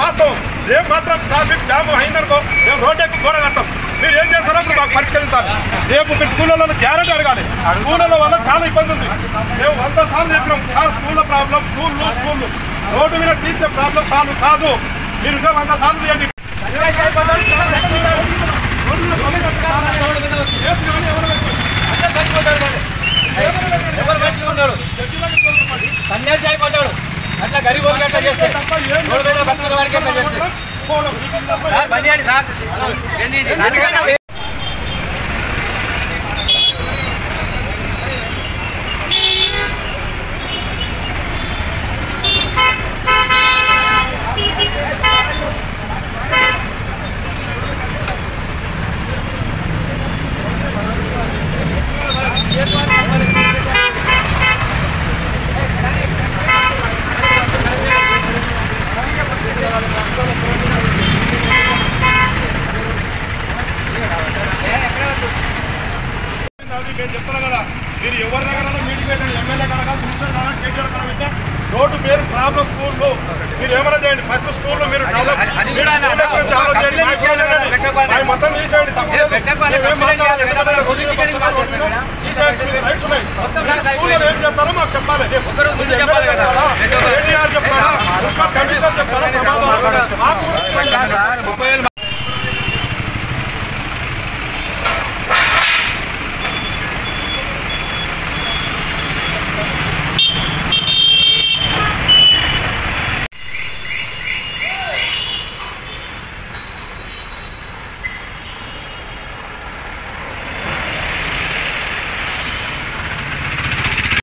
వాస్తవం రేపు మాత్రం ట్రాఫిక్ జామ్ అయిందనుకో మేము రోడ్ ఎక్కువ గోడ కడతాం మీరు ఏం చేస్తారో అప్పుడు మాకు పరిష్కరించాలి రేపు మీరు స్కూళ్ళలో గ్యారెంటీ అడగాలి స్కూళ్ళలో వల్ల చాలా ఇబ్బంది ఉంది మేము వంద సార్లు చెప్పినాం సార్ స్కూళ్ళ ప్రాబ్లం స్కూళ్ళు స్కూళ్ళు రోడ్డు మీద తీర్చే ప్రాబ్లం సాల్వ్ కాదు మీరు ఇంకా వంద సార్లు తీయండి ఎవరు మంచిగా ఉన్నాడు సన్యాసి అయిపోతాడు అట్లా గరీబ్ వాళ్ళకి అట్లా చేస్తే రోడ్డు మీద బతుకున్న వాడికి అట్లా చేస్తే సార్ బంద్ చేయండి సార్ ఏంది ఇది? నాన్నగారు అది నేను చెప్తున్నా కదా మీరు ఎవరి దగ్గర మీటింగ్ పెట్టండి ఎమ్మెల్యే కనుక మినిస్టర్ కనుక కేటీఆర్ కనుక పెట్టా రోడ్డు పేరు ప్రాబ్లం స్కూల్లో మీరు ఏమైనా చేయండి ఫస్ట్ స్కూల్లో మీరు డెవలప్ అది మీరు కూడా స్కూల్ గురించి ఆలోచించండి మా స్కూల్ ఏంటండి? పెట్టకపోతే- అవి మొత్తం తీసేయండి తప్పలేదు. పెట్టకపోతే మేమేం మాట్లాడాలి? ఎందుకంటే కొద్దిగా పొలిటికల్ పక్కన ఇన్వాల్వ్ కొద్దిగా తీసేయండి. మీకు రైట్స్ ఉన్నాయి. మొత్తం మీరు నాకు స్కూల్లో ఏం చెప్తారో మాకు చెప్పాలి ఒకరు ముందు మీరు చెప్పాలి ఎమ్మెల్యే కదా. చెప్తారా? కేటీఆర్ చెప్తారా మున్సిపల్ కమిషనర్ చెప్తారా సమాధానం మాకు సార్ ముప్పై వేలు